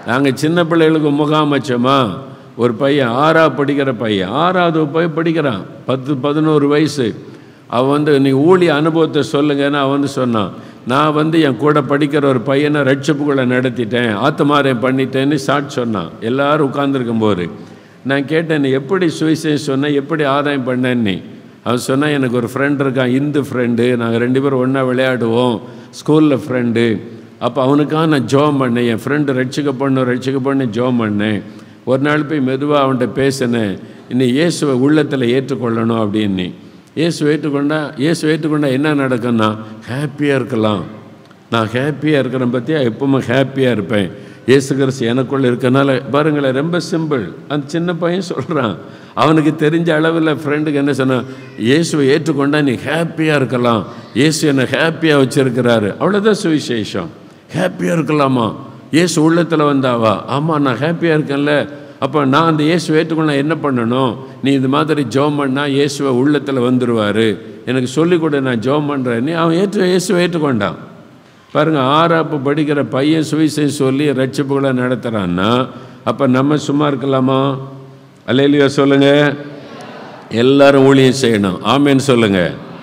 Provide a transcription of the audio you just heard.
நாங்கள் சின்ன பிள்ளைகளுக்கு முகாம் வச்சோமா ஒரு பையன் ஆறாவது படிக்கிற பையன் ஆறாவது பையன் படிக்கிறான் பத்து பதினோரு வயசு அவன் வந்து நீ ஊழிய அனுபவத்தை சொல்லுங்கன்னு அவன் வந்து சொன்னான் நான் வந்து என் கூட படிக்கிற ஒரு பையனை ரட்சப்புக்குள்ளே நடத்திட்டேன் ஆத்தமாரியம் பண்ணிட்டேன்னு சாட் சொன்னான் எல்லாரும் உட்கார்ந்திருக்கும் போது நான் கேட்டேன் நீ எப்படி சுவிசேஷம் சொன்ன எப்படி ஆதாயம் பண்ணேன்னு நீ அவன் சொன்னான் எனக்கு ஒரு ஃப்ரெண்ட் இருக்கான் இந்து ஃப்ரெண்டு நாங்கள் ரெண்டு பேரும் ஒன்றா விளையாடுவோம் ஸ்கூலில் ஃப்ரெண்டு அப்போ அவனுக்காக நான் ஜோம் பண்ணேன் என் ஃப்ரெண்டு ரட்சிக்க பண்ணு ரட்சிக்க பண்ணு ஜோம் பண்ணேன் ஒரு நாள் போய் மெதுவாக அவன்கிட்ட பேசினேன் இன்னி இயேசுவை உள்ளத்தில் ஏற்றுக்கொள்ளணும் அப்படின்னு இயேசு ஏற்றுக்கொண்டா இயேசு ஏற்றுக்கொண்டா என்ன நடக்கும்னா ஹாப்பியாக இருக்கலாம் நான் ஹாப்பியாக இருக்கிறேன் பற்றியா எப்பவுமே ஹாப்பியாக இருப்பேன் இயேசு கிறிஸ்து எனக்குள்ளே இருக்கனால பாருங்களேன் ரொம்ப சிம்பிள் அந்த சின்ன பையன் சொல்கிறான் அவனுக்கு தெரிஞ்ச அளவில் ஃப்ரெண்டுக்கு என்ன சொன்னான் இயேசுவை ஏற்றுக்கொண்டா நீ ஹாப்பியாக இருக்கலாம் இயேசு என்னை ஹாப்பியாக வச்சுருக்கிறாரு அவ்வளோதான் சுவிசேஷம் ஹாப்பியாக இருக்கலாமா இயேசு உள்ளத்தில் வந்தாவா ஆமாம் நான் ஹாப்பியாக இருக்கேன்ல அப்போ நான் அந்த இயேசுவை ஏற்றுக்கொள்ள என்ன பண்ணணும் நீ இந்த மாதிரி ஜோம் பண்ணால் இயேசுவை உள்ளத்தில் வந்துடுவார் எனக்கு சொல்லிக் கொடு நான் ஜோம் பண்ணுறேன் நீ அவன் ஏற்று இயேசுவை ஏற்றுக்கொண்டான் பாருங்கள் ஆறாப்பு படிக்கிற பையன் சுவிசேஷம் சொல்லி ரட்சிப்புகளை நடத்துகிறான்னா அப்போ நம்ம சும்மா இருக்கலாமா அல்லையிலையோ சொல்லுங்கள் எல்லாரும் ஊழியம் செய்யணும் ஆமேன்னு சொல்லுங்கள்